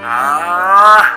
آه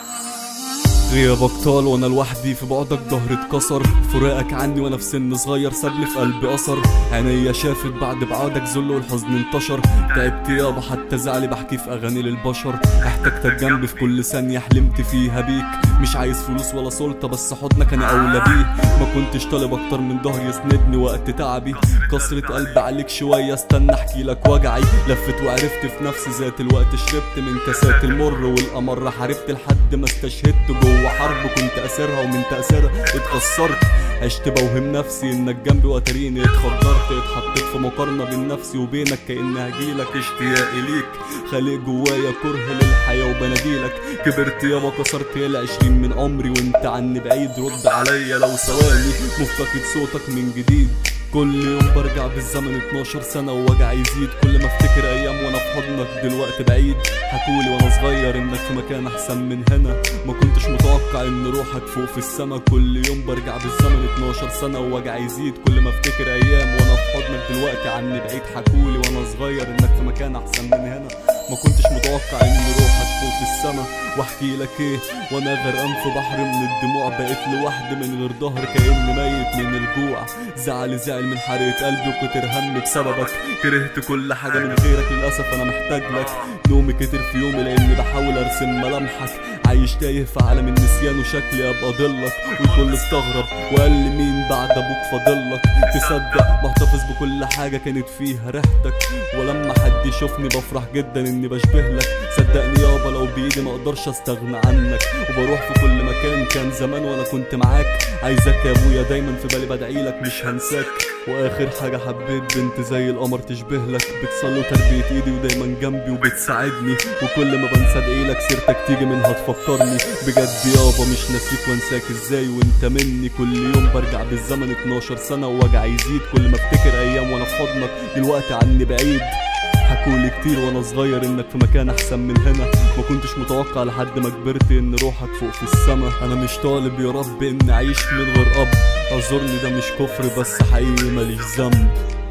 غيابك طال وانا لوحدي في بعدك ظهري اتكسر فراقك عني وانا في سن صغير سابلي في قلبي اثر عينيا شافت بعد بعادك ذل والحزن انتشر تعبت يابا حتى زعلي بحكي في اغاني للبشر احتجتك جنبي في كل ثانيه حلمت فيها بيك مش عايز فلوس ولا سلطه بس حضنك انا اولى بيه ما كنتش طالب اكتر من ظهر يسندني وقت تعبي كسرة قلبي عليك شويه استنى احكي لك وجعي لفت وعرفت في نفس ذات الوقت شربت من كاسات المر والقمر حاربت لحد ما استشهدت جوه حرب كنت اسيرها ومن تاثيرها اتكسرت عشت بوهم نفسي انك جنبي وتريني اتخدرت اتحطيت في مقارنه بين نفسي وبينك كاني هجيلك اشتياقي ليك خليك جوايا كره للحياه وبناديلك كبرت يابا كسرت العشرين من عمري وانت عني بعيد رد عليا لو ثواني مفتقد صوتك من جديد كل يوم برجع بالزمن 12 سنة ووجعي يزيد كل ما افتكر ايام وانا في حضنك دلوقتي بعيد حكولي وانا صغير انك في مكان احسن من هنا ما كنتش متوقع ان روحك فوق في السما كل يوم برجع بالزمن 12 سنة ووجعي يزيد كل ما افتكر ايام وانا في حضنك دلوقتي عني بعيد حكولي وانا صغير انك في مكان احسن من هنا ما كنتش متوقع ان روحك فوق في السما واحكي لك ايه وانا غرقان في بحر من الدموع بقيت لوحدي من غير ظهر كاني ميت من الجوع زعلي زعل من حرقة قلبي وكتر همي بسببك كرهت كل حاجة من غيرك للأسف أنا محتاج لك نومي كتر في يومي لأني بحاول أرسم ملامحك عايش تايه في عالم النسيان وشكلي أبقى ضلك والكل استغرب وقال لي مين بعد أبوك فاضلك تصدق بحتفظ بكل حاجة كانت فيها ريحتك ولما حد يشوفني بفرح جدا إني بشبه لك صدقني يابا لو بإيدي ما أقدرش أستغنى عنك وبروح في كل مكان كان زمان وأنا كنت معاك عايزك يا أبويا دايما في بالي بدعيلك مش هنساك واخر حاجة حبيت بنت زي القمر تشبه لك بتصلي وتربية ايدي ودايما جنبي وبتساعدني وكل ما بنسى ادعيلك سيرتك تيجي منها تفكرني بجد يابا مش ناسيك وانساك ازاي وانت مني كل يوم برجع بالزمن 12 سنة ووجعي يزيد كل ما افتكر ايام وانا في حضنك دلوقتي عني بعيد حكولي كتير وانا صغير انك في مكان احسن من هنا ما كنتش متوقع لحد ما كبرت ان روحك فوق في السما انا مش طالب يا رب اني اعيش من غير اب اعذرني ده مش كفر بس حقيقي ماليش ذنب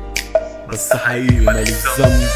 بس حقيقي ماليش ذنب